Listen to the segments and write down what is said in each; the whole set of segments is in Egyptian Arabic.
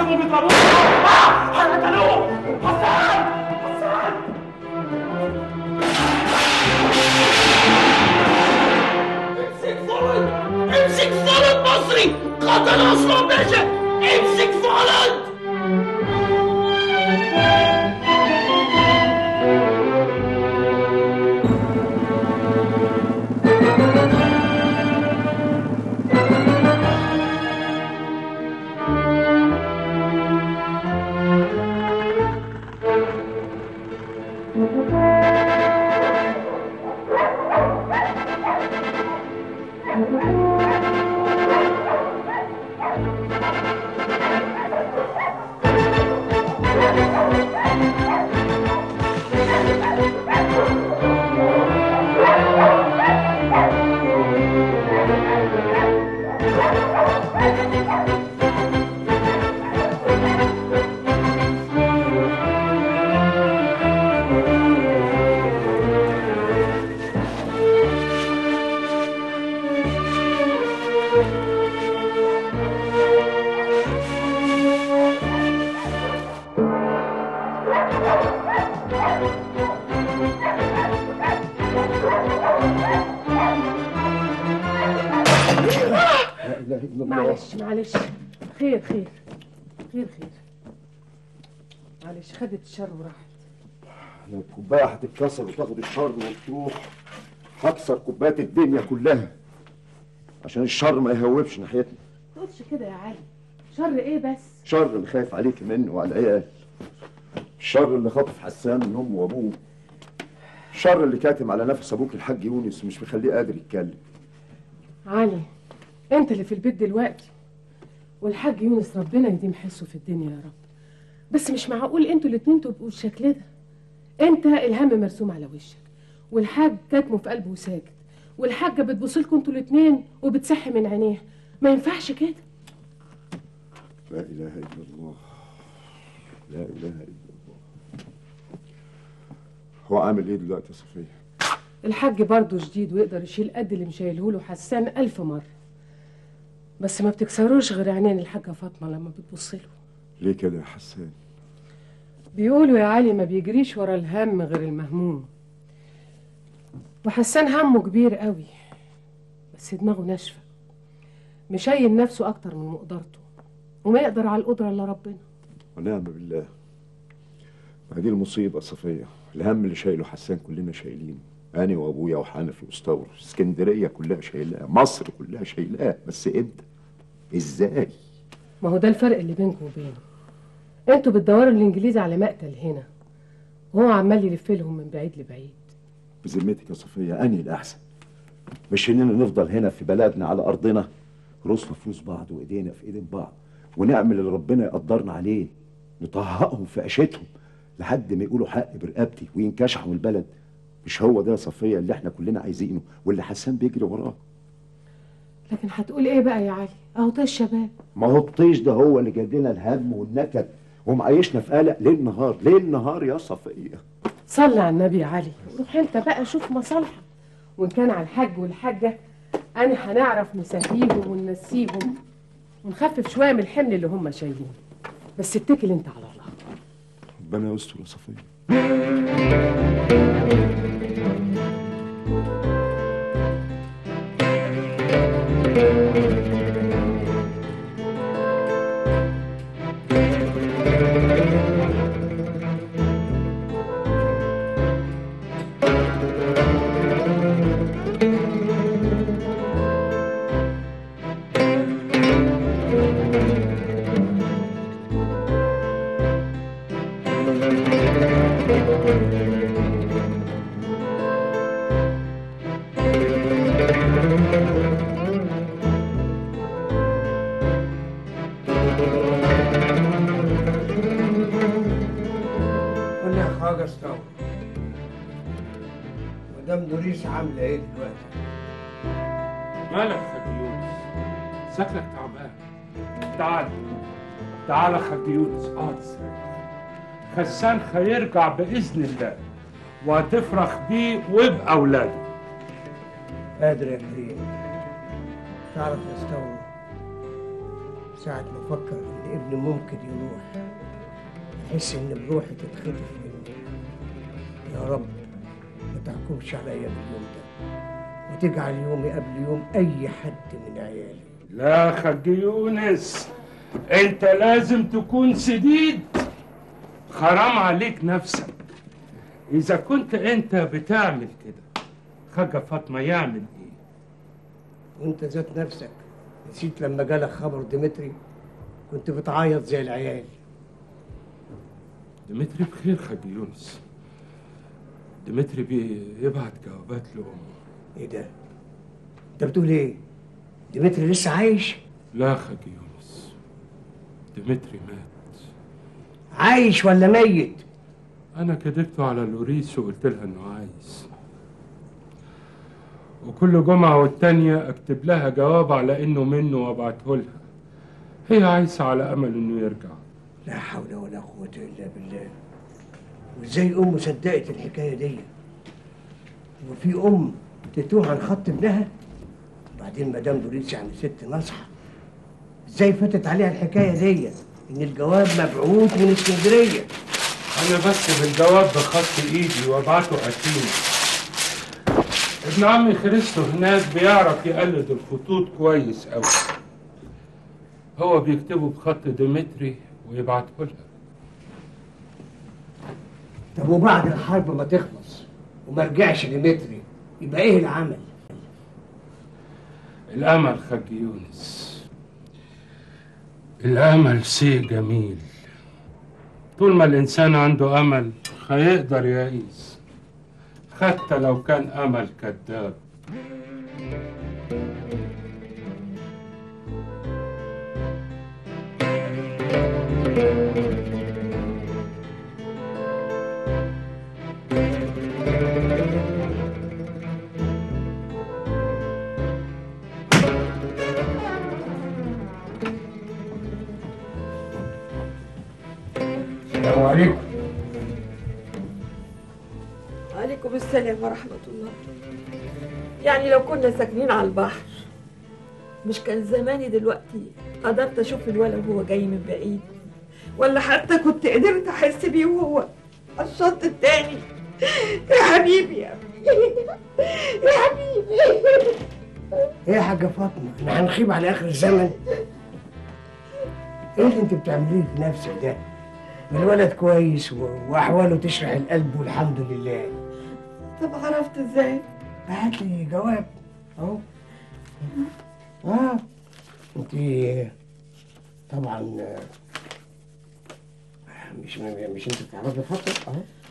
بيضربوه بيضربوه آه! هيقتلوه حسان حسان امسك فولد امسك فولد مصري قتل عثمان باشا امسك فولد لا اله الا الله معلش معلش خير خير خير خير معلش خدت الشر وراحت لو الكوبايه هتتكسر وتاخد الشر وتروح هكسر كوبايات الدنيا كلها عشان الشر ما يهوبش ناحيتنا ما تقولش كده يا علي شر ايه بس الشر اللي خايف عليك منه وعلى العيال الشر اللي خاطف حسان من امه وابوه الشر اللي كاتم على نفس ابوك الحاج يونس ومش مخليه قادر يتكلم علي انت اللي في البيت دلوقتي والحاج يونس ربنا يديم حسه في الدنيا يا رب بس مش معقول انتوا الاتنين تبقوا بالشكل ده انت الهم مرسوم على وشك والحاج كاتمه في قلبه وساكت والحاجه بتبص لكم انتوا الاتنين وبتسح من عينيها ما ينفعش كده لا اله الا الله لا اله الا الله هو عامل ايه دلوقتي يا صفيه الحاج برضه شديد ويقدر يشيل قد اللي مشايله له حسان ألف مرة بس ما بتكسروش غير عينين الحاجة فاطمة لما بتبص له ليه كده يا حسان بيقولوا يا علي ما بيجريش ورا الهم غير المهموم وحسان همه كبير قوي بس دماغه ناشفة مشايل نفسه أكتر من مقدرته وما يقدر على القدرة إلا ربنا ونعم بالله ما دي المصيبة صفية الهم اللي شايله حسان كلنا شايلينه أنا وأبويا وحنفي وستور اسكندرية كلها شايلاه مصر كلها شايلاه بس أنت إزاي؟ ما هو ده الفرق اللي بينكم وبينه انتوا بتدوروا الانجليزي على مقتل هنا وهو عمال يلف لهم من بعيد لبعيد بذمتك يا صفية أنهي الأحسن؟ مش إننا نفضل هنا في بلدنا على أرضنا رؤوسنا في رؤوس بعض وإيدينا في إيدين بعض ونعمل اللي ربنا يقدرنا عليه نطهقهم في عيشتهم لحد ما يقولوا حق برقبتي وينكشحوا البلد مش هو ده يا صفية اللي احنا كلنا عايزينه واللي حسان بيجري وراه لكن هتقول ايه بقى يا علي اهو ده الشباب ما هو الطيش ده هو اللي جاب لنا الهم والنكد ومعيشنا في قلق ليل نهار ليل نهار يا صفية صلي على النبي يا علي روح انت بقى شوف مصالحك وان كان على الحاج والحاجه انا هنعرف نسهيهم وننسيهم ونخفف شويه من الحمل اللي هم شايلينه بس اتكل انت على الله ربنا يستر يا صفية قول لي يا خواجه استوى مدام دوريس عامله ايه دلوقتي؟ مالك يا خد يونس شكلك تعبان تعال تعال يا خد يونس اقعد استريح. خسان هيرجع باذن الله وهتفرح بيه وباولاده قادر يا كريم تعرف يا استوى ساعة ما افكر في ابني ممكن يروح احس ان بروحي تتخطف مني يا رب ما تحكمش عليا باليوم ده وتجعل يومي قبل يوم اي حد من عيالي لا خج يونس انت لازم تكون سديد حرام عليك نفسك اذا كنت انت بتعمل كده خجة فاطمة يعمل ايه وانت ذات نفسك نسيت لما جالك خبر ديمتري كنت بتعيط زي العيال ديمتري بخير خج يونس ديمتري بيبعت جوابات لأمه ايه ده انت بتقول ايه ديمتري لسه عايش لا خج يونس ديمتري مات عايش ولا ميت أنا كدبت على لوريس وقلت لها إنه عايز وكل جمعة والتانية أكتب لها جواب على إنه منه وأبعته لها هي عايزة على أمل إنه يرجع لا حول ولا قوة إلا بالله وإزاي أم صدقت الحكاية دي وفي أم تتوه عن خط ابنها وبعدين مدام دوريس يعني ست ناصحة إزاي فاتت عليها الحكاية دي إن الجواب مبعوث من اسكندرية أنا بكتب الجواب بخط إيدي وأبعته أتينا ابن عمي خريستو هناك بيعرف يقلد الخطوط كويس أوي هو بيكتبه بخط ديمتري ويبعته لها طب وبعد الحرب ما تخلص وما رجعش لمتري يبقى إيه العمل؟ الأمل خج يونس الأمل شيء جميل طول ما الإنسان عنده أمل هيقدر يعيش حتى لو كان أمل كذاب السلام عليكم عليكم السلام ورحمة الله يعني لو كنا ساكنين على البحر مش كان زماني دلوقتي قدرت اشوف الولد وهو جاي من بعيد ولا حتى كنت قدرت احس بيه وهو على الشط التاني يا حبيبي يا ابني يا حبيبي إيه يا حاجة فاطمة؟ إحنا هنخيب على آخر الزمن إيه اللي أنت بتعمليه في نفسك ده؟ ما الولد كويس و- وأحواله تشرح القلب والحمد لله طب عرفت ازاي هات لي جواب اهو اه انت طبعا آه، مش مش انت بتعرفي خطك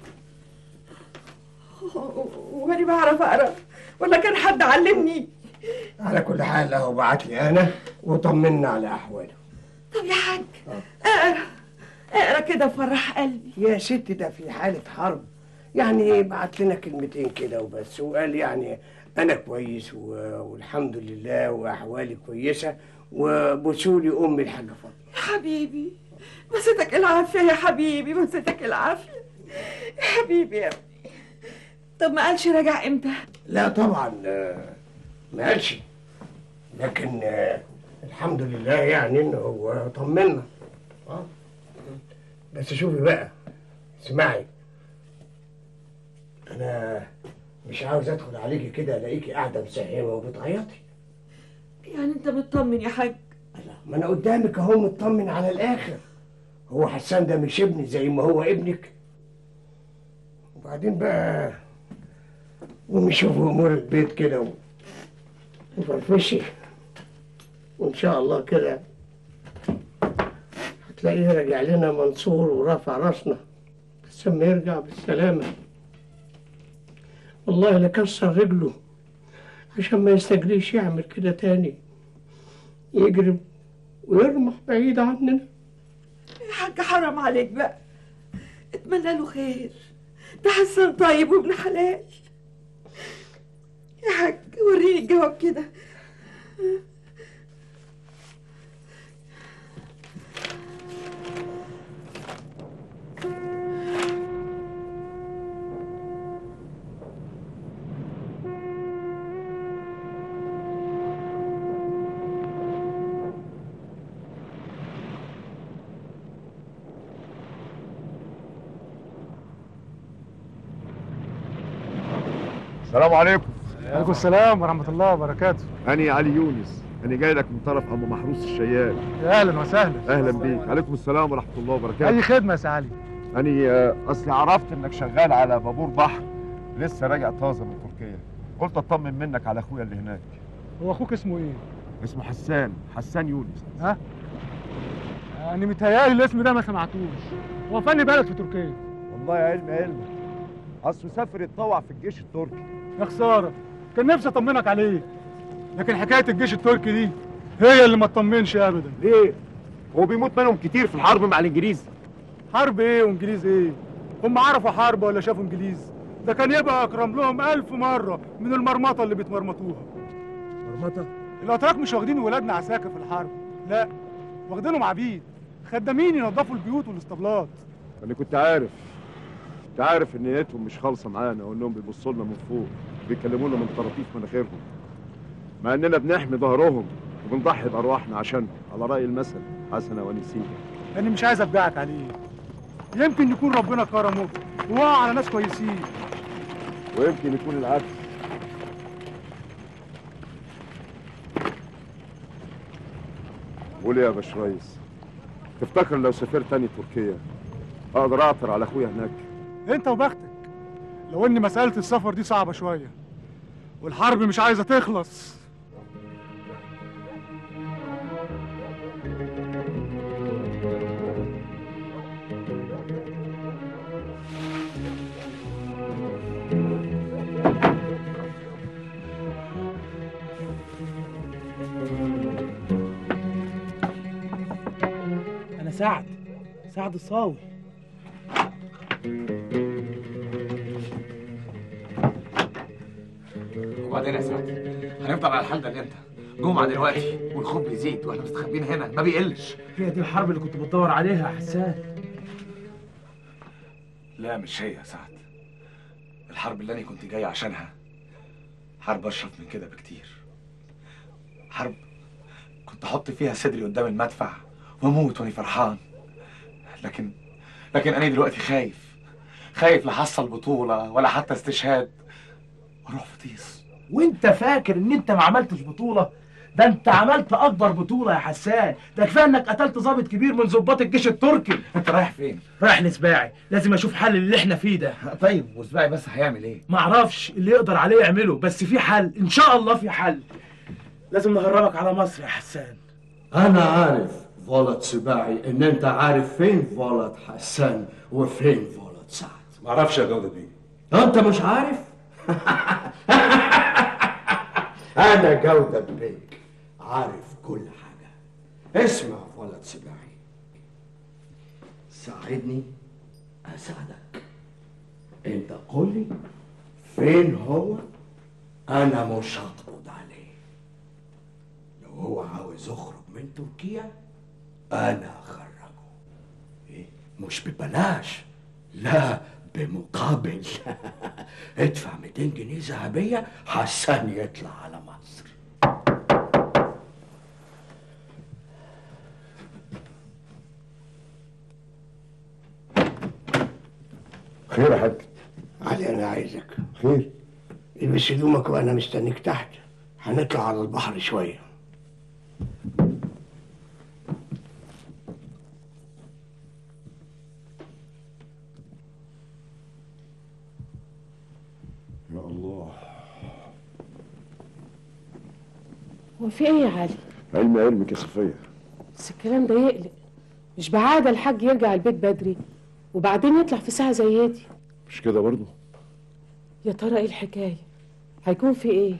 اهو وانا بعرف اقرا ولا كان حد علمني على كل حال اهو بعت لي انا وطمنا على احواله طب يا حاج اقرا اقرا كده فرح قلبي يا ست ده في حالة حرب يعني بعت لنا كلمتين كده وبس وقال يعني انا كويس و- والحمد لله واحوالي كويسه وبوسولي امي الحاجه فاطمه يا حبيبي مسيتك العافية يا حبيبي مسيتك العافية يا حبيبي يا ابني طب ما قالش راجع امتى لا طبعا آه، ما قالش لكن آه، الحمد لله يعني انه هو طمنا آه. بس شوفي بقى اسمعي انا مش عاوز ادخل عليكي كده الاقيكي قاعده مسهمه وبتعيطي يعني انت مطمن يا حاج الله، ما انا قدامك اهو مطمن على الاخر هو حسان ده مش ابني زي ما هو ابنك وبعدين بقى قومي شوفي امور البيت كده و- وفرفشي وان شاء الله كده هتلاقيه راجع لنا منصور ورافع راسنا بس لما يرجع بالسلامة والله لكسر رجله عشان ما يستجريش يعمل كده تاني يجري ويرمح بعيد عننا يا حاج حرام عليك بقى اتمنى له خير ده حسن طيب وابن حلال يا حاج وريني الجواب كده السلام عليكم عليكم السلام ورحمة الله وبركاته أنا علي يونس أنا جاي لك من طرف أم محروس الشيال يا أهلا وسهلا أهلا بيك عليكم السلام ورحمة الله وبركاته أي خدمة يا سي علي أنا آه، أصلي عرفت إنك شغال على بابور بحر لسه راجع طازة من تركيا قلت أطمن منك على أخويا اللي هناك هو أخوك اسمه إيه؟ اسمه حسان حسان يونس ها؟ يعني متهيألي الاسم ده ما سمعتوش هو فني بلد في تركيا والله يا علم علمك أصله سافر يتطوع في الجيش التركي يا خسارة كان نفسي أطمنك عليه لكن حكاية الجيش التركي دي هي اللي ما تطمنش أبدا ليه؟ هو بيموت منهم كتير في الحرب مع الإنجليز حرب إيه وإنجليز إيه؟ هم عرفوا حرب ولا شافوا إنجليز؟ ده كان يبقى أكرم لهم ألف مرة من المرمطة اللي بيتمرمطوها مرمطه الاتراك مش واخدين ولادنا عساكر في الحرب لا واخدينهم عبيد خدامين ينظفوا البيوت والاسطبلات أنا كنت عارف كنت عارف إن نيتهم مش خالصة معانا وإنهم بيبصوا لنا من فوق بيكلمونا من طراطيف مناخيرهم مع إننا بنحمي ظهرهم وبنضحي بأرواحنا عشانهم على رأي المثل حسنة ونسيبة لاني مش عايز ابدعك عليه يمكن يكون ربنا كرمه ووقع على ناس كويسين ويمكن يكون العكس قول يا باش ريس تفتكر لو سافرت تاني تركيا اقدر اعثر على اخويا هناك انت وبختك لو ان مساله السفر دي صعبه شويه والحرب مش عايزه تخلص انا سعد سعد الصاوي وبعدين يا سعد هنفضل على الحال ده لامتى؟ جمعة دلوقتي والخوف بيزيد واحنا مستخبيين هنا ما بيقلش هي دي الحرب اللي كنت بتدور عليها يا حسان لا مش هي يا سعد الحرب اللي انا كنت جاي عشانها حرب اشرف من كده بكتير حرب كنت احط فيها صدري قدام المدفع واموت وانا فرحان لكن لكن انا دلوقتي خايف خايف لا احصل بطولة ولا حتى استشهاد واروح في طيس وانت فاكر ان انت ما عملتش بطوله ده انت عملت اكبر بطوله يا حسان ده كفايه انك قتلت ضابط كبير من ضباط الجيش التركي انت رايح فين؟ رايح لسباعي لازم اشوف حل اللي احنا فيه ده طيب وسباعي بس هيعمل ايه؟ معرفش اللي يقدر عليه يعمله بس في حل ان شاء الله في حل لازم نهربك على مصر يا حسان انا عارف فولت سباعي ان انت عارف فين فولت حسان وفين فولت سعد معرفش يا جودة بيه انت مش عارف انا جودة بيك عارف كل حاجة اسمع فولت سباعي ساعدني اساعدك انت قول لي فين هو انا مش هقبض عليه لو هو عاوز يخرج من تركيا انا اخرجه إيه؟ مش ببلاش لا بمقابل ادفع 200 جنيه ذهبية حسن يطلع على مصر خير يا حاج علي انا عايزك خير البس هدومك وانا مستنيك تحت هنطلع على البحر شوية يا الله هو في ايه يا علي علمي علمك يا صفية بس الكلام ده يقلق مش بعادة الحاج يرجع البيت بدري وبعدين يطلع في ساعة زي دي مش كده برضه يا ترى ايه الحكاية هيكون في ايه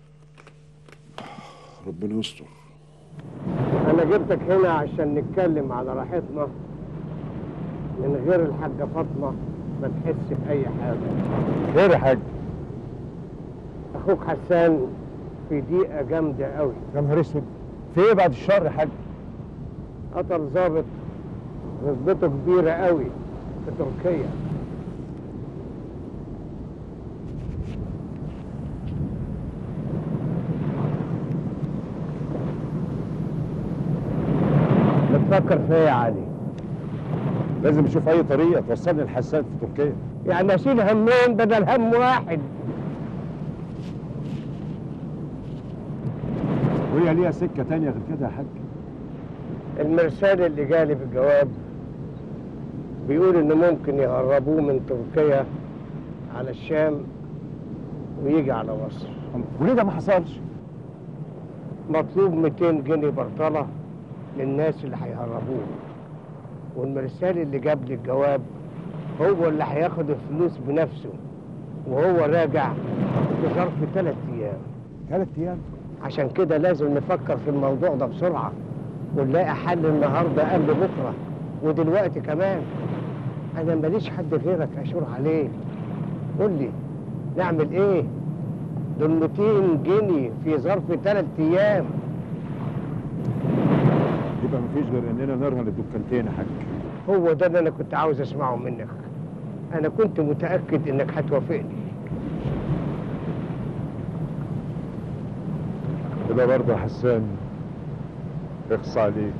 ربنا يستر انا جبتك هنا عشان نتكلم على راحتنا من غير الحاجة فاطمة ما تحس بأي حاجة خير يا حاج أخوك حسان في ضيقة جامدة قوي يا نهار اسود في ايه بعد الشر يا حاج قتل ظابط نسبته كبيرة قوي في تركيا بتفكر في ايه يا علي؟ لازم نشوف اي طريقه توصلني لحسان في تركيا يعني اشيل همين بدل هم واحد وهي ليها سكه تانية غير كده يا حاج المرسال اللي جالي بالجواب بيقول إنه ممكن يهربوه من تركيا على الشام ويجي على مصر وليه ده ما حصلش مطلوب 200 جنيه برطلة للناس اللي هيهربوه والمرسال اللي جاب لي الجواب هو اللي هياخد الفلوس بنفسه وهو راجع في ظرف ثلاث أيام ثلاث ايام عشان كده لازم نفكر في الموضوع ده بسرعة ونلاقي حل النهاردة قبل بكرة ودلوقتي كمان أنا ماليش حد غيرك أشور عليه قول لي نعمل إيه؟ دول 200 جنيه في ظرف ثلاث أيام يبقى مفيش غير اننا نرهن الدكانتين يا حاج هو ده اللي أنا كنت عاوز أسمعه منك أنا كنت متأكد إنك هتوافقني كده برضه يا حسان اخص عليك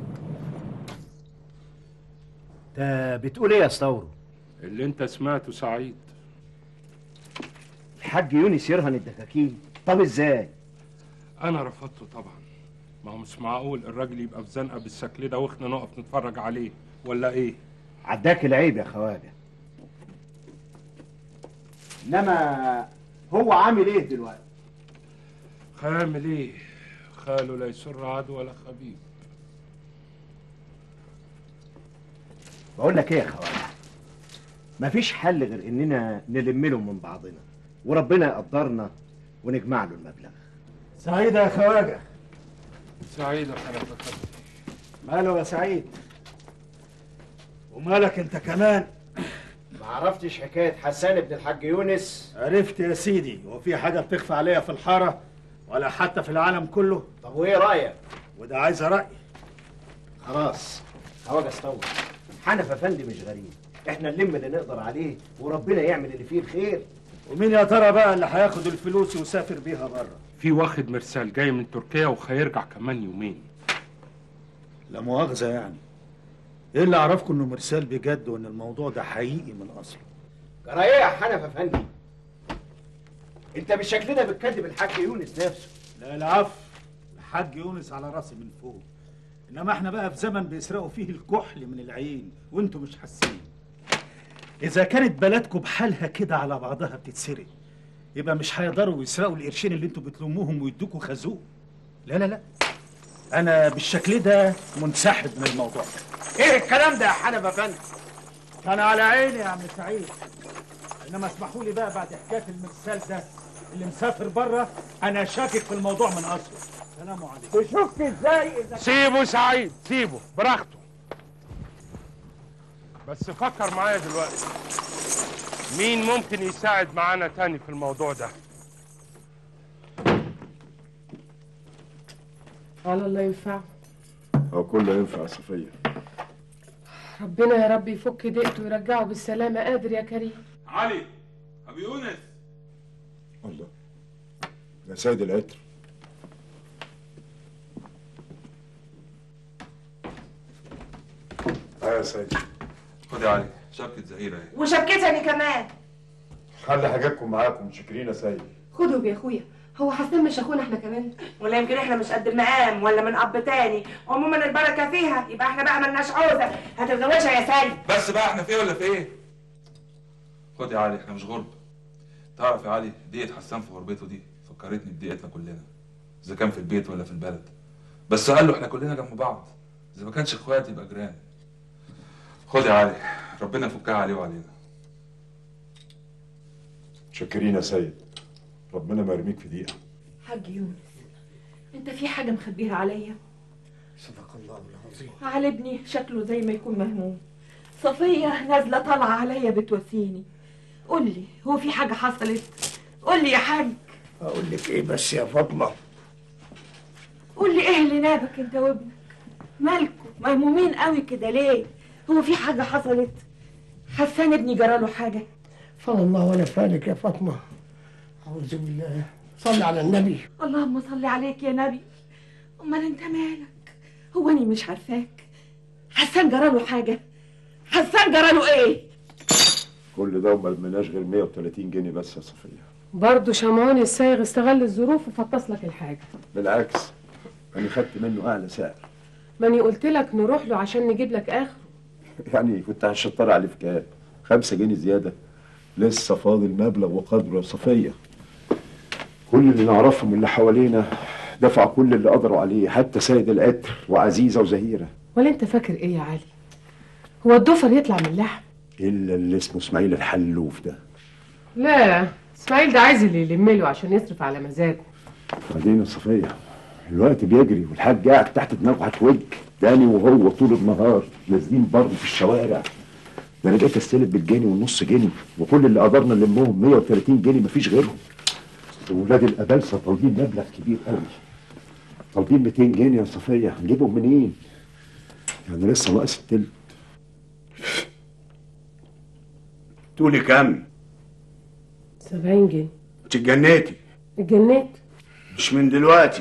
انت بتقول ايه يا استورو اللي انت سمعته سعيد الحاج يونس يرهن الدكاكين طب ازاي انا رفضته طبعا ما هو مش معقول الراجل يبقى في زنقه بالشكل ده واحنا نقف نتفرج عليه ولا ايه عداك العيب يا خواجه انما هو عامل ايه دلوقتي هيعمل ايه خاله لا يسر عدو ولا خبيب بقول لك ايه يا خواجه مفيش حل غير اننا نلم له من بعضنا وربنا يقدرنا ونجمع له المبلغ سعيدة يا خواجة سعيد يا خلفة خلفة. ماله يا سعيد ومالك انت كمان ما عرفتش حكايه حسان ابن الحاج يونس عرفت يا سيدي هو في حاجة بتخفى عليا في الحارة ولا حتى في العالم كله طب وايه رايك وده عايز رأي خلاص خواجه استوى حنف افندي مش غريب احنا نلم اللي نقدر عليه وربنا يعمل اللي فيه الخير ومين يا ترى بقى اللي هياخد الفلوس ويسافر بيها بره في واخد مرسال جاي من تركيا وهيرجع كمان يومين لا مؤاخذة يعني ايه اللي عرفكم انه مرسال بجد وان الموضوع ده حقيقي من اصله جرى ايه يا حنف افندي انت بالشكل ده بتكذب الحاج يونس نفسه لا العفو الحاج يونس على راسي من فوق انما احنا بقى في زمن بيسرقوا فيه الكحل من العين وانتوا مش حاسين اذا كانت بلدكم بحالها كده على بعضها بتتسرق يبقى مش هيقدروا يسرقوا القرشين اللي انتوا بتلموهم ويدوكوا خازوق لا لا لا انا بالشكل ده منسحب من الموضوع ده ايه الكلام ده يا حنف افندي كان على عيني يا عم سعيد انما اسمحوا لي بقى بعد حكايه المرسال ده اللي مسافر بره انا شاكك في الموضوع من اصله سلام عليكم تشك ازاي اذا سيبه سعيد سيبه براحته بس فكر معايا دلوقتي مين ممكن يساعد معانا تاني في الموضوع ده على الله ينفعه هو كله ينفع يا صفيه ربنا يا رب يفك ضيقته ويرجعه بالسلامة قادر يا كريم علي ابو يونس الله يا سيد العطر اه يا سيد خد يا علي شبكة زهيرة اهي وشبكتني كمان خلي حاجاتكم معاكم متشكرين يا سيد خدهم يا اخويا هو حسين مش اخونا احنا كمان ولا يمكن احنا مش قد المقام ولا من اب تاني عموما البركه فيها يبقى احنا بقى ملناش عوزه هتتجوزها يا سيد بس بقى احنا في ايه ولا في ايه خد يا علي احنا مش غرب تعرف يا علي ديت حسان في غربته دي فكرتني بديتنا كلنا اذا كان في البيت ولا في البلد بس قال له احنا كلنا جنب بعض اذا ما كانش اخوات يبقى جيران خد يا علي ربنا يفكها عليه وعلينا متشكرين يا سيد ربنا ما يرميك في دقيقه حاج يونس انت في حاجة مخبيها عليا صدق الله العظيم على ابني شكله زي ما يكون مهموم صفية نازلة طالعة عليا بتواسيني قول لي هو في حاجة حصلت قول لي يا حاج اقول لك ايه بس يا فاطمه قول لي ايه اللي نابك انت وابنك مالكوا مهمومين قوي كده ليه هو في حاجة حصلت حسان ابني جراله حاجة فضل الله ولا فالك يا فاطمه اعوذ بالله صلي على النبي اللهم صل عليك يا نبي امال انت مالك هو اني مش عارفاك حسان جراله حاجة حسان جراله ايه كل ده وما لمناش غير 130 جنيه بس يا صفيه برضه شمعون السايغ استغل الظروف وفطس لك الحاجة بالعكس انا خدت منه اعلى سعر ماني قلت لك نروح له عشان نجيب لك اخر يعني كنت هشطر عليه في كام خمسة جنيه زيادة لسه فاضل مبلغ وقدره يا صفية كل اللي نعرفهم اللي حوالينا دفعوا كل اللي قدروا عليه حتى سيد العطر وعزيزة وزهيرة ولا انت فاكر ايه يا علي هو الضفر يطلع من اللحم إلا اللي اسمه إسماعيل الحلوف ده لا اسماعيل ده عايز اللي يلمله عشان يصرف على مزاجه بعدين يا صفية الوقت بيجري والحاج قاعد تحت دماغه هتوج تاني وهو طول النهار نازلين برضه في الشوارع ده انا بقيت استلف بالجنيه والنص جنيه وكل اللي قدرنا نلمهم 130 جنيه مفيش غيرهم ولاد الابلسه طالبين مبلغ كبير قوي طالبين 200 جنيه يا صفيه هنجيبهم منين؟ يعني لسه ناقص التلت تقولي كام؟ 70 جنيه انت اتجنيتي اتجنيت مش من دلوقتي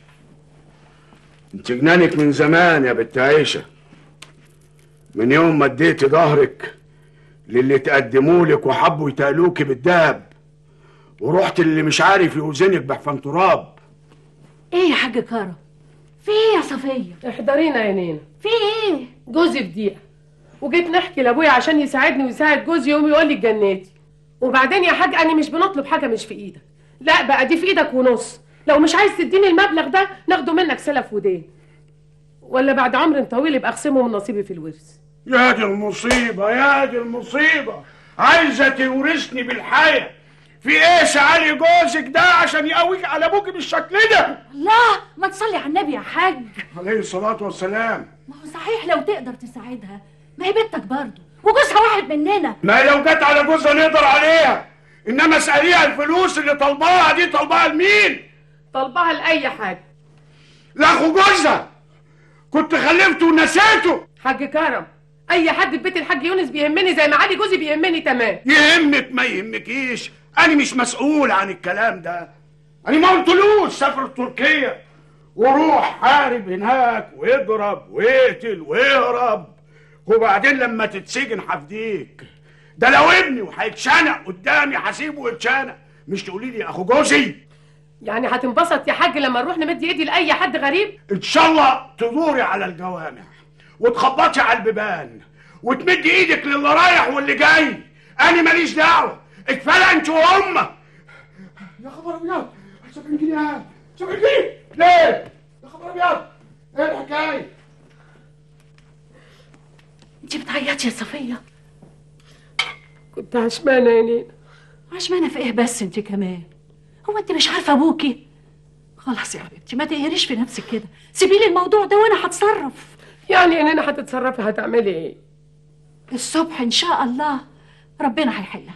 انت جنانك من زمان يا بنت عيشة من يوم ما اديتي ظهرك للي تقدمولك وحبوا يتقلوكي بالدهب ورحت اللي مش عارف يوزنك بحفن تراب ايه يا حاج كارو في ايه يا صفيه احضرينا يا نينا في ايه جوزي في ضيقه وجيت نحكي لابويا عشان يساعدني ويساعد جوزي يوم يقول لي اتجنيتي وبعدين يا حاج انا مش بنطلب حاجه مش في ايدك لا بقى دي في ايدك ونص لو مش عايز تديني المبلغ ده ناخده منك سلف ودين ولا بعد عمر طويل يبقى اقسمه من نصيبي في الورث يا دي المصيبة يا دي المصيبة عايزة تورثني بالحياة في ايه سعالي جوزك ده عشان يقويك على ابوك بالشكل ده لا ما تصلي على النبي يا حاج عليه الصلاة والسلام ما هو صحيح لو تقدر تساعدها ما هي بنتك برضه وجوزها واحد مننا ما لو جت على جوزها نقدر عليها انما اسأليها الفلوس اللي طالباها دي طالباها لمين طالباها لاي حاجه لاخو جوزها كنت خلفته ونسيته حاج كرم اي حد في بيت الحاج يونس بيهمني زي ما علي جوزي بيهمني تمام يهمك ما يهمكيش انا مش مسؤول عن الكلام ده انا ما قلتلوش سافر تركيا وروح حارب هناك واضرب واقتل واهرب وبعدين لما تتسجن هفديك ده لو ابني وهيتشنق قدامي هسيبه يتشنق مش تقولي لي اخو جوزي يعني هتنبسط يا حاج لما نروح نمد ايدي لاي حد غريب ان شاء الله تدوري على الجوامع وتخبطي على البيبان وتمدي ايدك للي رايح واللي جاي انا ماليش دعوه اكفاله انت وهم يا خبر ابيض 70 جنيه 70 جنيه ليه يا خبر ابيض ايه الحكايه انت بتعيطي يا صفيه كنت عشمانه يا نينا عشمانه في ايه بس انت كمان هو انت مش عارفه ابوكي خلاص يا حبيبتي ما تقهريش في نفسك كده سيبي لي الموضوع ده وانا هتصرف يعني يا نينا هتتصرفي هتعملي ايه الصبح ان شاء الله ربنا هيحلها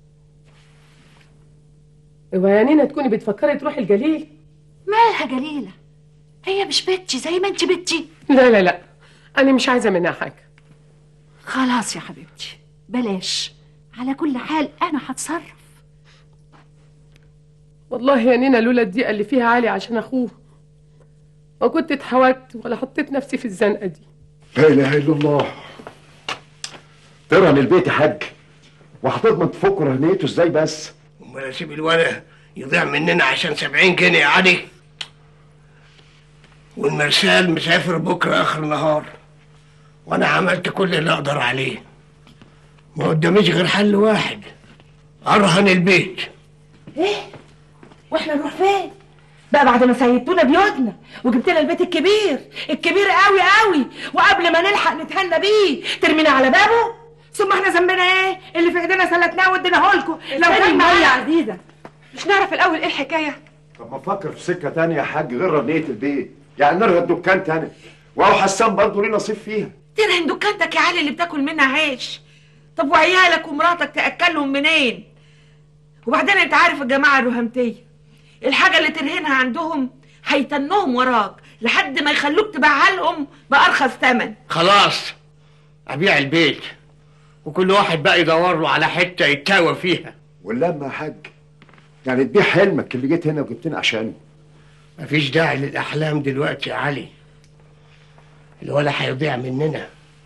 يبقى يا نينا تكوني بتفكري تروحي الجليل مالها جليله هي مش بنتي زي ما انت بنتي لا لا لا انا مش عايزه منها حاجه خلاص يا حبيبتي بلاش على كل حال انا هتصرف والله يا نينا لولا الضيقه اللي فيها علي عشان اخوه ما كنت اتحوجت ولا حطيت نفسي في الزنقه دي لا اله الا الله ترهن البيت يا حاج وهتضمن تفك رهنيته ازاي بس امال اسيب الولد يضيع مننا عشان 70 جنيه يا علي والمرسال مسافر بكره اخر النهار وانا عملت كل اللي اقدر عليه ما قداميش غير حل واحد ارهن البيت ايه واحنا نروح فين بقى بعد ما سيبتونا بيوتنا وجبت لنا البيت الكبير الكبير قوي قوي وقبل ما نلحق نتهنى بيه ترمينا على بابه ثم احنا ذنبنا ايه اللي في ايدينا سلتناه واديناه لكم لو كان معايا يا معايا عزيزة مش نعرف الأول إيه الحكاية طب ما نفكر في سكه تانية يا حاج غير رهنيه البيت يعني نرهن الدكان تاني وهو حسان برضه ليه نصيب فيها ترهن دكانتك يا علي اللي بتاكل منها عيش طب وعيالك ومراتك تاكلهم منين وبعدين انت عارف الجماعه الرهمتيه الحاجه اللي ترهنها عندهم هيتنهم وراك لحد ما يخلوك تبيعها لهم بارخص ثمن خلاص ابيع البيت وكل واحد بقى يدور له على حته يتاوى فيها واللمه يا حاج يعني تبيع حلمك اللي جيت هنا وجبتنا عشانه مفيش داعي للاحلام دلوقتي يا علي الولا هيضيع مننا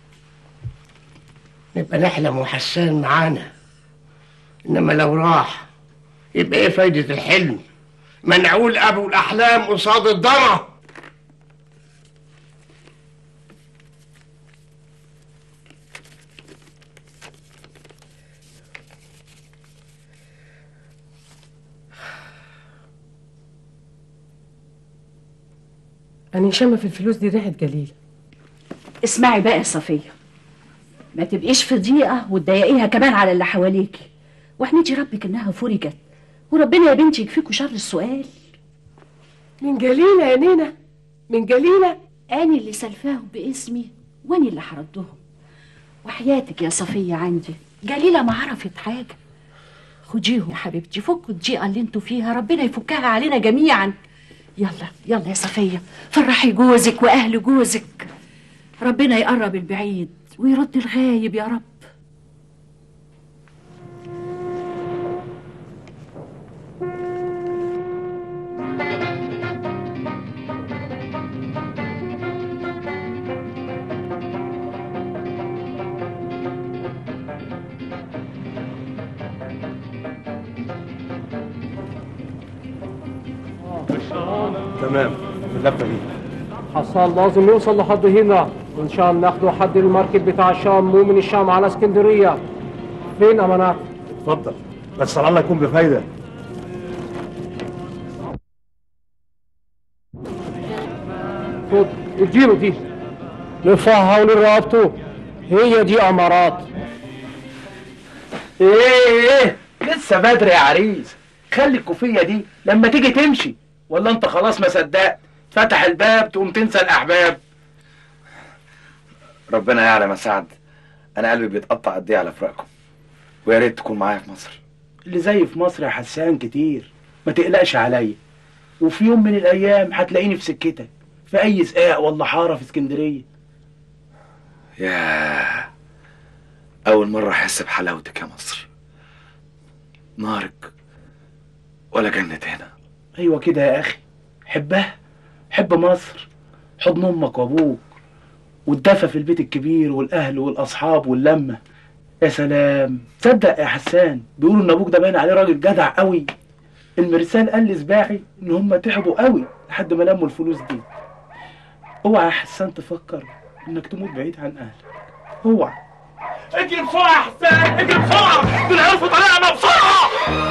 نبقى نحلم وحسان معانا انما لو راح يبقى ايه فايده الحلم منعول ابو الاحلام قصاد الضنا انا شامه في الفلوس دي ريحه جليل اسمعي بقى يا صفية ما تبقيش في ضيقة وتضايقيها كمان على اللي حواليكي واحمدي ربك انها فرجت وربنا يا بنتي يكفيكوا شر السؤال من جليلة يا نينا من جليلة أنا اللي سلفاهم باسمي وأنا اللي حردهم وحياتك يا صفية عندي جليلة ما عرفت حاجة خديهم يا حبيبتي فكوا الضيقة اللي انتوا فيها ربنا يفكها علينا جميعا يلا يلا يا صفية فرحي جوزك وأهل جوزك ربنا يقرب البعيد ويرد الغايب يا رب تمام اللفه دي حصان لازم يوصل لحد هنا وان شاء الله ناخده حد المركب بتاع الشام مو من الشام على اسكندريه فين امانات اتفضل بس على الله يكون بفايده خد اديله دي لفها ولرقبته هي دي امارات ايه ايه لسه بدري يا عريس خلي الكوفيه دي لما تيجي تمشي ولا انت خلاص ما صدقت فتح الباب تقوم تنسى الاحباب ربنا يعلم يا سعد انا قلبي بيتقطع قد ايه على فراقكم ويا ريت تكون معايا في مصر اللي زي في مصر يا حسان كتير ما تقلقش عليا وفي يوم من الايام هتلاقيني في سكتك في اي سقاق ولا حاره في اسكندريه ياه اول مره احس بحلاوتك يا مصر نارك ولا جنة هنا ايوه كده يا اخي حبها حب مصر حضن امك وابوك والدفى في البيت الكبير والاهل والاصحاب واللمه يا سلام تصدق يا حسان بيقولوا ان ابوك ده باين عليه راجل جدع قوي المرسال قال لسباعي ان هم تعبوا قوي لحد ما لموا الفلوس دي اوعى يا حسان تفكر انك تموت بعيد عن اهلك اوعى اجري بسرعه يا حسان اجري بسرعه دول عرفوا طريقنا بسرعه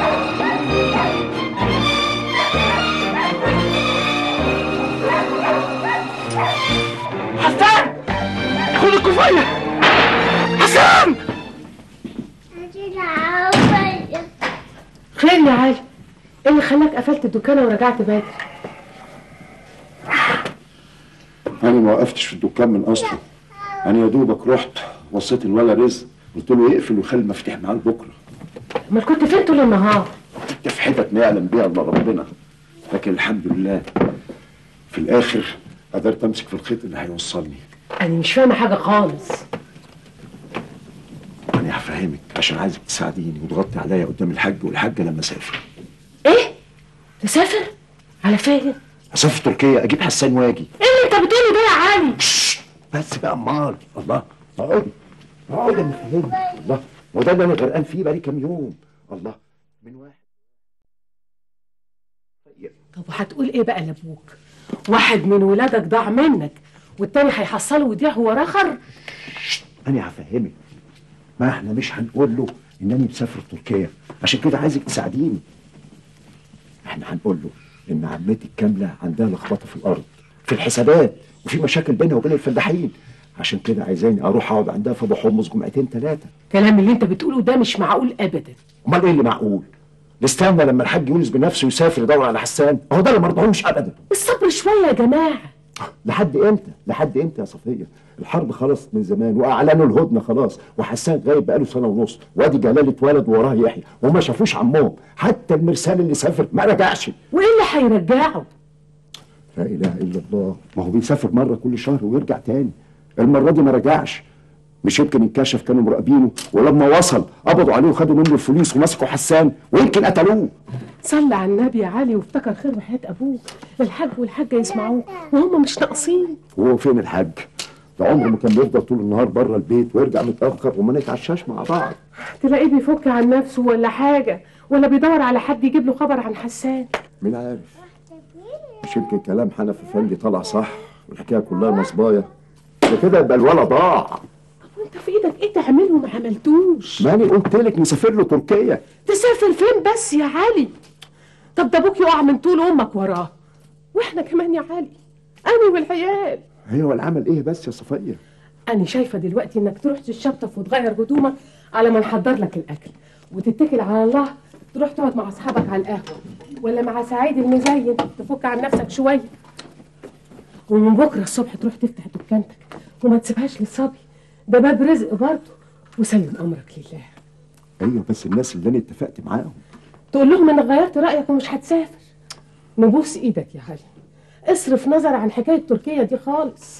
حسان خد الكوفيه حسان خير يا علي ايه اللي خلاك قفلت الدكانه ورجعت بدري انا ما وقفتش في الدكان من اصله انا يا دوبك رحت وصيت الولا رزق قلت له يقفل ويخلي المفاتيح معاه لبكره امال كنت فين طول النهار انت في حتت ما يعلم بيها الا ربنا لكن الحمد لله في الاخر قدرت امسك في الخيط اللي هيوصلني انا مش فاهمه حاجه خالص انا هفهمك عشان عايزك تساعديني وتغطي عليا قدام الحاج والحاجه لما اسافر ايه تسافر على فين اسافر تركيا اجيب حسان واجي ايه اللي انت بتقوله ده يا علي بس بقى امال الله اقعد اقعد انا فهمت الله وده اللي انا غرقان فيه بقالي كام يوم الله من واحد طب وهتقول ايه بقى لابوك واحد من ولادك ضاع منك والتاني هيحصله ويضيع وراه اخر انا هفهمك ما احنا مش هنقول له انني مسافر تركيا عشان كده عايزك تساعديني احنا هنقول له ان عمتي الكامله عندها لخبطه في الارض في الحسابات وفي مشاكل بينها وبين الفلاحين عشان كده عايزاني اروح اقعد عندها في ابو حمص جمعتين ثلاثه الكلام اللي انت بتقوله ده مش معقول ابدا امال ايه اللي معقول نستنى لما الحاج يونس بنفسه يسافر يدور على حسان اهو ده اللي ما رضعهمش ابدا الصبر شويه يا جماعه لحد امتى لحد امتى يا صفيه الحرب خلصت من زمان واعلنوا الهدنه خلاص وحسان غايب بقاله سنه ونص وادي جلال اتولد وراه يحيى وما شافوش عمهم حتى المرسال اللي سافر ما رجعش وايه اللي هيرجعه لا اله الا الله ما هو بيسافر مره كل شهر ويرجع تاني المره دي ما رجعش مش يمكن انكشف كانوا مراقبينه ولما وصل قبضوا عليه وخدوا منه الفلوس ومسكوا حسان ويمكن قتلوه صلي على النبي يا علي وافتكر خير وحياة ابوك الحاج والحاجه يسمعوه وهم مش ناقصين وهو فين الحاج ده عمره ما كان بيفضل طول النهار بره البيت ويرجع متاخر وما نتعشاش مع بعض تلاقيه بيفك عن نفسه ولا حاجه ولا بيدور على حد يجيب له خبر عن حسان مين عارف مش يمكن كلام حنف افندي طلع صح والحكايه كلها نصبايه ده كده يبقى الولد ضاع وانت في ايدك ايه تعمله ما عملتوش ماني قلت لك نسافر له تركيا تسافر فين بس يا علي طب ده ابوك يقع من طول امك وراه واحنا كمان يا علي انا والعيال ايوه العمل ايه بس يا صفيه انا شايفه دلوقتي انك تروح تشطف وتغير هدومك على ما نحضر لك الاكل وتتكل على الله تروح تقعد مع اصحابك على القهوه ولا مع سعيد المزين تفك عن نفسك شويه ومن بكره الصبح تروح تفتح دكانتك وما تسيبهاش للصبي ده باب رزق برضه وسلم امرك لله ايوه بس الناس اللي انا اتفقت معاهم تقول لهم انك غيرت رايك ومش هتسافر نبوس ايدك يا علي اصرف نظر عن حكايه تركيا دي خالص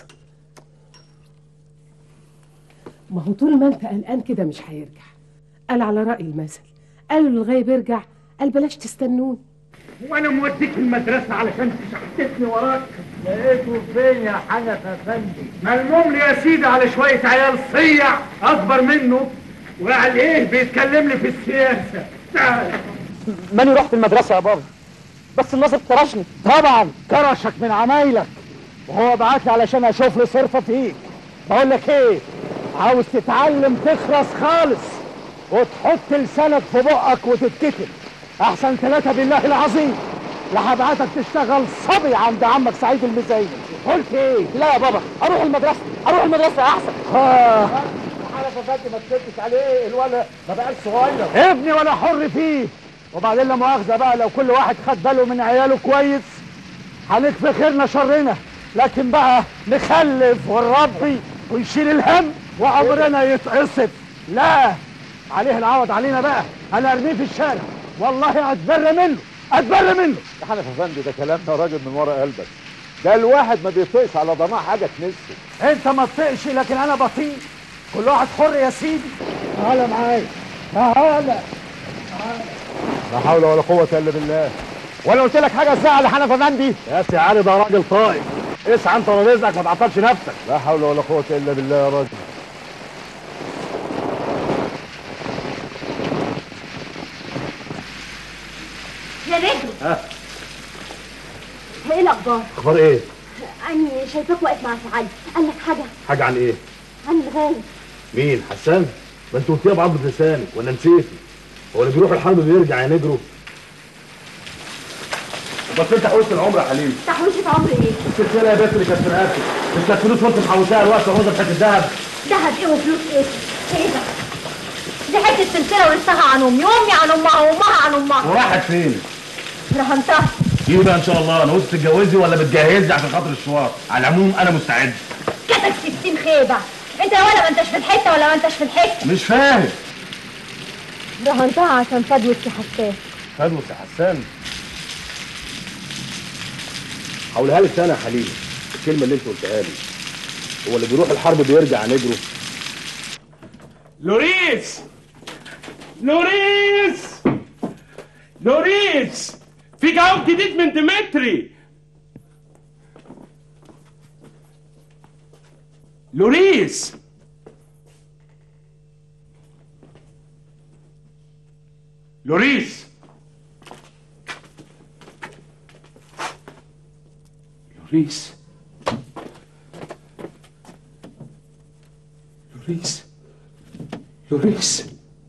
ما هو طول ما انت قلقان كده مش هيرجع قال على راي المثل قالوا للغايب ارجع قال بلاش تستنوني وانا موديك المدرسه علشان تشحتتني وراك لقيته فين يا حنف افندي ملموم لي يا سيدي على شويه عيال صيع اكبر منه وقال ايه بيتكلم لي في السياسه تعال ماني رحت المدرسة يا بابا بس الناظر كرشني طبعا كرشك من عمايلك وهو بعت لي علشان اشوف لي صرفه فيك بقول لك ايه عاوز تتعلم تخرس خالص وتحط لسانك في بقك وتتكتب احسن ثلاثه بالله العظيم لهبعتك تشتغل صبي عند عمك سعيد المزيني قلت ايه لا يا بابا اروح المدرسة اروح المدرسة احسن اه حنف افندي ما تسكتش عليه الولد ما بقاش صغير ابني وانا حر فيه وبعدين لا مؤاخذه بقى لو كل واحد خد باله من عياله كويس هنكفي خيرنا شرنا لكن بقى نخلف ونربي ونشيل الهم وعمرنا يتقصف لا عليه العوض علينا بقى انا ارميه في الشارع والله اتبرى منه اتبرى منه يا حنف افندي ده كلام يا راجل من ورا قلبك ده الواحد ما بيطيقش على ضماع حاجه تنسه انت ما تطيقش لكن انا بطيق كل واحد حر يا سيدي تعالى معايا تعالى لا حول ولا قوة إلا بالله ولا قلت لك حاجه تزعل يا حنف افندي يا سي علي ده راجل طائق اسعى انت ورزقك ما تعطلش نفسك لا حول ولا قوة إلا بالله يا راجل يا نجم ها ايه الاخبار اخبار ايه؟ انا شايفاك واقف مع سعاد قال لك حاجه حاجة عن ايه؟ عن الغالي مين حسان؟ ما انت قلتيها بعض لسانك ولا نسيتي؟ هو اللي بيروح الحرب بيرجع يا نجرو بس انت حوشت العمر يا حليم تحويشة عمر ايه السلسله يا بنت اللي كانت في رقبتك مش كانت فلوس وانت محوشاها الوقت واخدها في حته الذهب دهب ايه وفلوس ايه ايه ده دي حته سلسله ورثها عن امي وامي عن امها وامها عن امها وراحت فين؟ رهنتها ايه بقى ان شاء الله انا قلت تتجوزي ولا بتجهزي عشان خاطر الشوار على العموم انا مستعد كتك ستين خيبه انت يا ولا ما انتش في الحته ولا ما انتش في الحته مش فاهم رهنتها عشان فدوة حسان فدوة يا حسان هقولها لك تاني يا حليم الكلمه اللي انت قلتها لي هو اللي بيروح الحرب بيرجع نجره لوريس لوريس لوريس في جواب جديد من ديمتري لوريس لوريس لوريس لوريس لوريس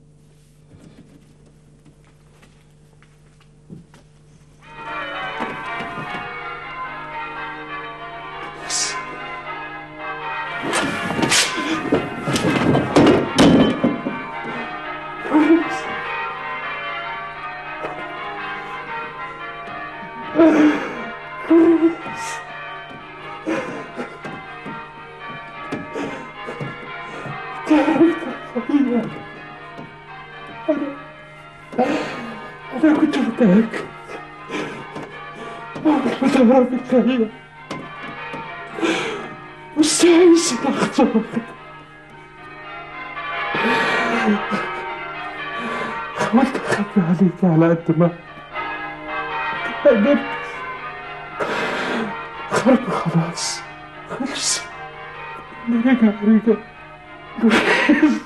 أنا كنت متأكد عمري ما تعرف الخيال مستحيل تختار حاولت أخبي عليك على قد ما قدرت خرب خلاص خلص اللي رجع رجع لوريس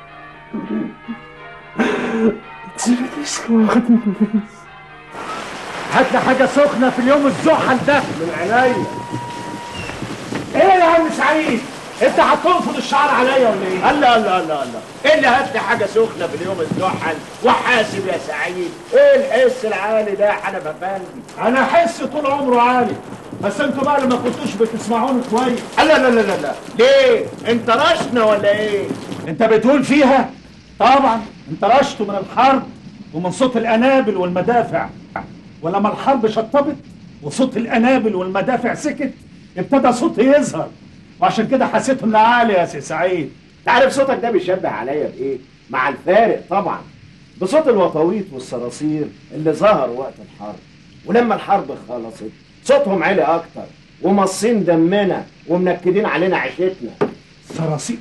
لوريس واخد لوريس هات لي حاجه سخنه في اليوم الزحل ده من عينيا ايه يا عم سعيد انت هتنفض الشعر عليا ولا ايه؟ الله الله الله الله ايه اللي هات لي حاجه سخنه في اليوم الزحل وحاسب يا سعيد ايه الحس العالي ده يا حنف افندي انا احس طول عمره عالي بس انتوا بقى اللي ما كنتوش بتسمعوني كويس لا لا لا لا لا ليه انت رشنا ولا ايه انت بتقول فيها طبعا انت رشته من الحرب ومن صوت الانابل والمدافع ولما الحرب شطبت وصوت الانابل والمدافع سكت ابتدى صوتي يظهر وعشان كده حسيت انه عالي يا سي سعيد انت عارف صوتك ده بيشبه عليا بايه مع الفارق طبعا بصوت الوطاويط والصراصير اللي ظهر وقت الحرب ولما الحرب خلصت صوتهم عالي اكتر ومصين دمنا ومنكدين علينا عيشتنا صراصير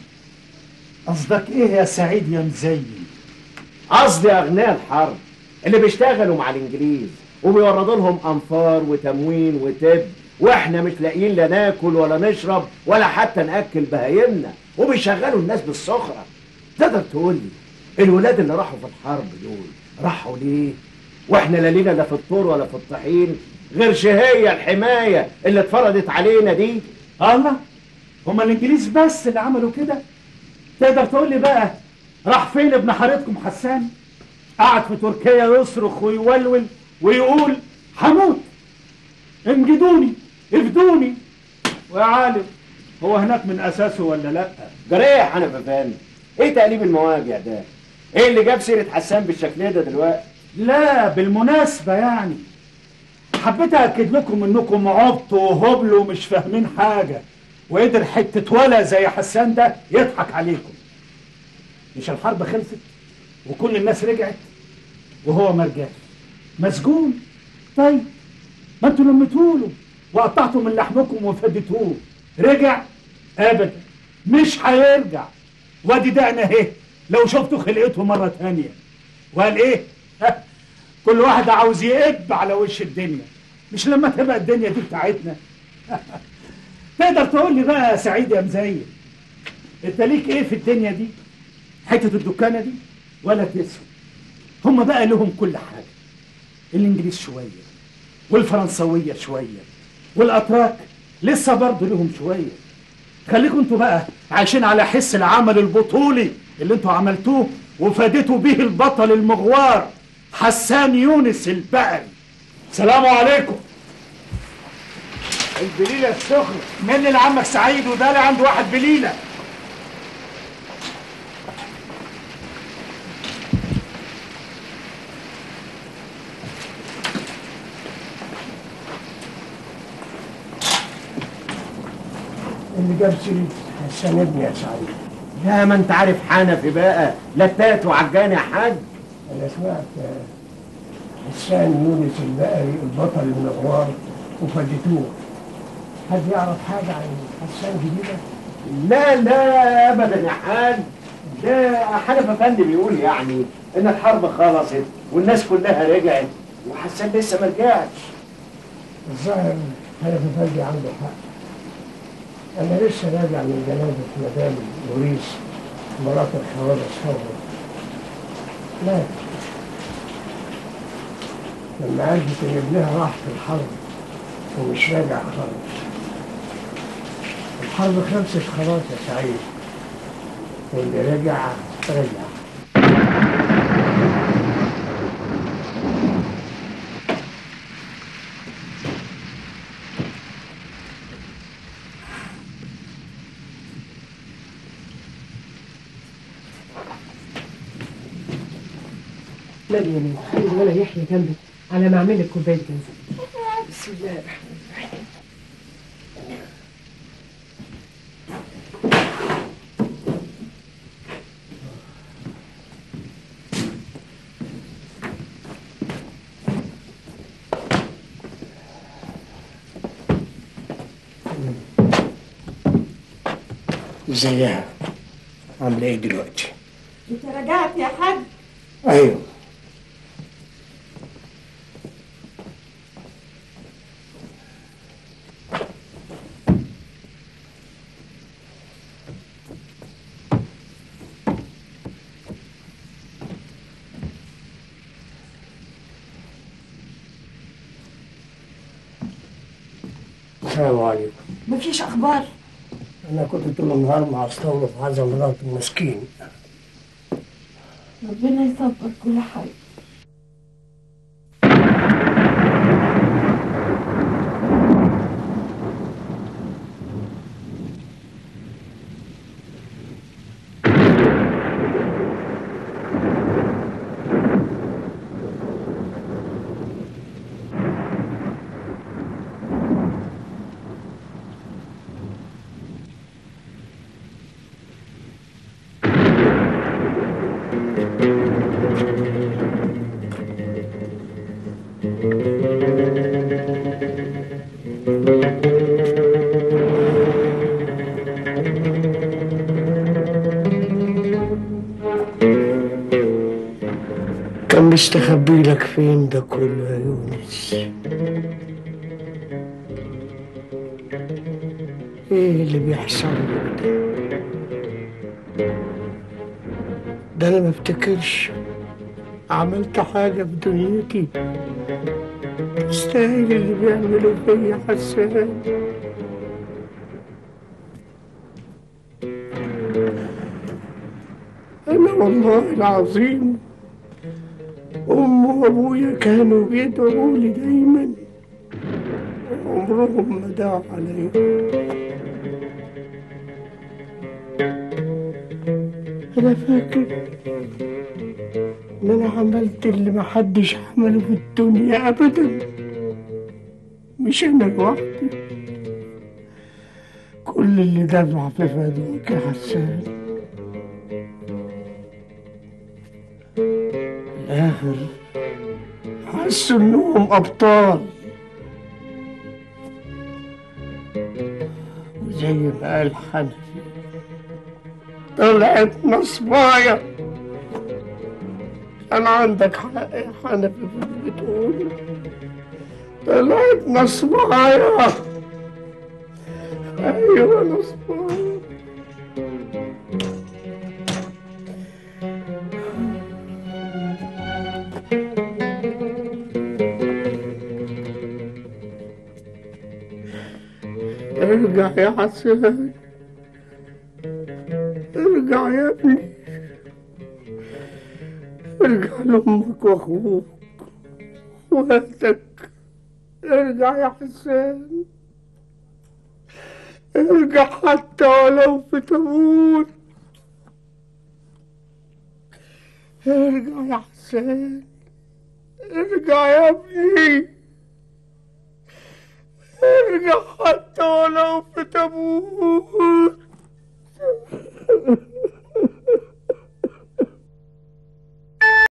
قصدك ايه يا سعيد يا مزين قصدي اغنياء الحرب اللي بيشتغلوا مع الانجليز وبيوردوا لهم انفار وتموين وتب واحنا مش لاقيين لا ناكل ولا نشرب ولا حتى ناكل بهايمنا وبيشغلوا الناس بالسخره تقدر تقول لي الولاد اللي راحوا في الحرب دول راحوا ليه واحنا لا لينا لا في الطور ولا في الطحين غير شهية الحماية اللي اتفرضت علينا دي الله هما الانجليز بس اللي عملوا كده تقدر تقول لي بقى راح فين ابن حارتكم حسان قعد في تركيا يصرخ ويولول ويقول هموت انجدوني افدوني ويا عالم هو هناك من اساسه ولا لا جريح انا فاهم ايه تقليب المواجع ده ايه اللي جاب سيرة حسان بالشكل ده دلوقتي لا بالمناسبة يعني حبيت أكد لكم إنكم عبطوا وهبلوا ومش فاهمين حاجة وقدر حتة ولا زي حسان ده يضحك عليكم مش الحرب خلصت وكل الناس رجعت وهو ما رجعش مسجون طيب ما انتوا لميتوا له وقطعتوا من لحمكم وفديتوه رجع ابدا مش هيرجع وادي دقنا اهي لو شفتوا خلقته مره تانية وقال ايه ها، كل واحد عاوز يقب على وش الدنيا مش لما تبقى الدنيا دي بتاعتنا تقدر تقول لي بقى يا سعيد يا مزين انت ليك ايه في الدنيا دي حته الدكانه دي ولا تسوى هم بقى لهم كل حاجه الانجليز شويه والفرنسويه شويه والاتراك لسه برضه لهم شويه خليكم انتوا بقى عايشين على حس العمل البطولي اللي انتوا عملتوه وفادتوا بيه البطل المغوار حسان يونس البقري سلام عليكم البليلة السخنة من لعمك سعيد وده اللي عنده واحد بليلة اللي جاب سيرة حسان ابني يا سعيد لا ما انت عارف حنفي بقى لتات وعجان يا حاج انا سمعت آه، حسان يونس البقري البطل المغوار وفديتوه حد يعرف حاجة عن حسان جديدة؟ لا لا ابدا يا حاج ده حنف افندي بيقول يعني ان الحرب خلصت والناس كلها رجعت وحسان لسه ما رجعش الظاهر حنف افندي عنده حق انا لسه راجع من جنازة مدام لوريس مرات الحوادث فوق لا لما عرفت ان ابنها راح في الحرب ومش راجع خالص الحرب خلصت خلاص يا سعيد واللي رجع رجع لا يا مين خلي ولا يحيى جنبي على ما اعمل لك كوبايه جنزبيل بسم الله الرحمن الرحيم ازيها عامله ايه دلوقتي انت رجعت يا حاج ايوه السلام عليكم مفيش اخبار انا كنت طول النهار مع اسطوله في عزا مراته مسكين ربنا يصبر كل حاجة كان مستخبي لك فين ده كله يا يونس ايه اللي بيحصل لك ده ده انا ما افتكرش عملت حاجة في دنيتي تستاهل اللي بيعملوا فيا حسان أنا والله العظيم أمي وأبويا كانوا بيدعوا لي دايما عمرهم ما دعوا عليا أنا فاكر إن أنا عملت اللي محدش عمله في الدنيا أبدا مش أنا لوحدي كل اللي دفع في فدوك يا حسان الآخر حسوا إنهم أبطال وزي ما قال حنفي طلعت نصبايا كان عندك حق يا حنفي في اللي بتقوله طلعت نصبايا أيوة نصبايا ارجع يا حسان ارجع يا ابني ارجع لأمك وأخوك وأهلك ارجع يا حسان ارجع حتى ولو في تابوت ارجع يا حسان ارجع يا ابني ارجع حتى